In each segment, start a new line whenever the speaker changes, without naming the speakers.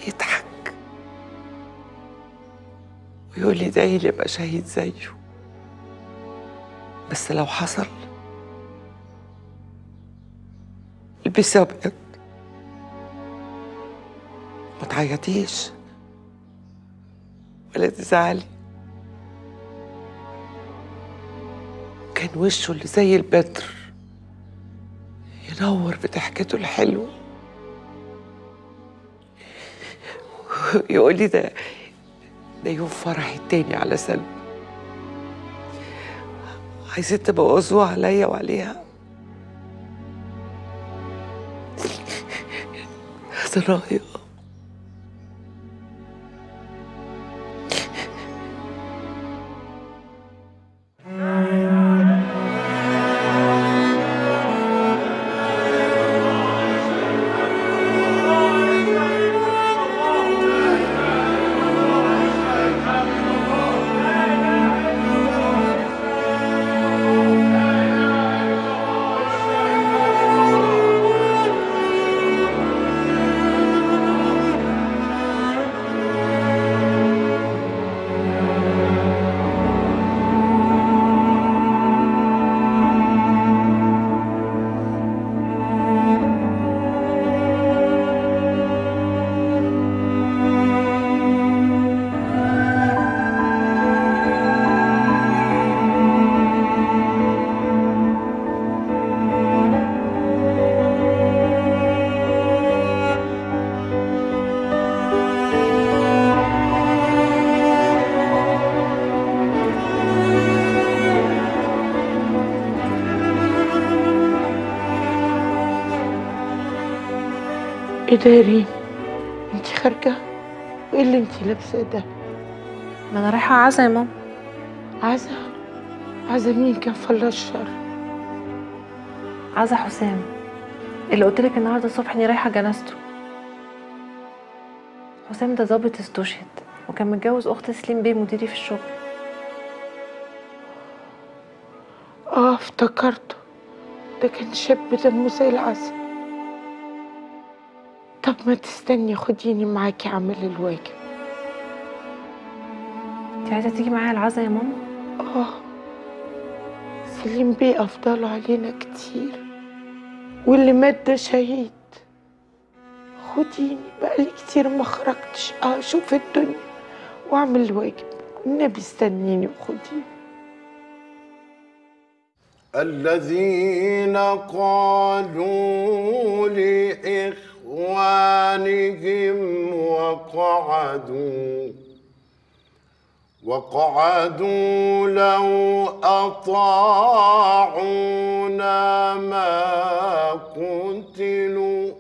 يضحك ويقول لي ده لي ابقى شهيد زيه بس لو حصل البسي ابيض ما تعيطيش ولا تزعلي كان وشه اللي زي البدر ينور بضحكته الحلوه يقول لي ده ده يوم فرحي التاني على سلمى عايزين تبوظوه عليا وعليها سرايا ايه ده يا ريم انت خارجه وايه اللي انت لابساه ده
ما انا رايحه عزا يا ماما
عزا عزا مين كان فلا الشر
عزا حسام اللي قلت لك النهارده الصبح اني رايحه جنازته حسام ده ظابط استشهد وكان متجوز اخت سليم بيه مديري في الشغل
اه افتكرته ده كان شاب دمه زي العسل طب ما تستني خديني معاكي اعمل الواجب
انت عايزه تيجي معايا العزا يا ماما
اه سليم بيه افضل علينا كتير واللي مات ده شهيد خديني بقالي كتير ما خرجتش اشوف الدنيا واعمل الواجب النبي استنيني وخديني
الذين قالوا لإخوانهم وقعدوا وقعدوا لو أطاعونا ما قتلوا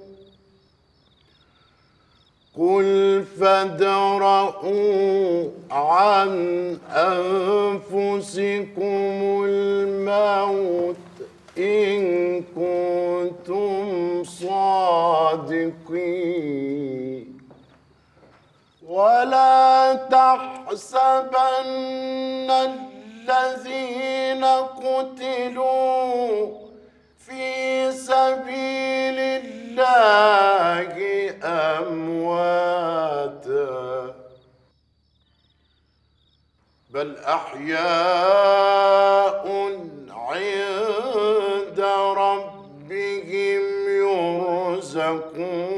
قل فادرءوا عن أنفسكم الموت إن كنتم صادقين ولا تحسبن الذين قتلوا في سبيل الله أمواتا بل أحياء عند ربهم يرزقون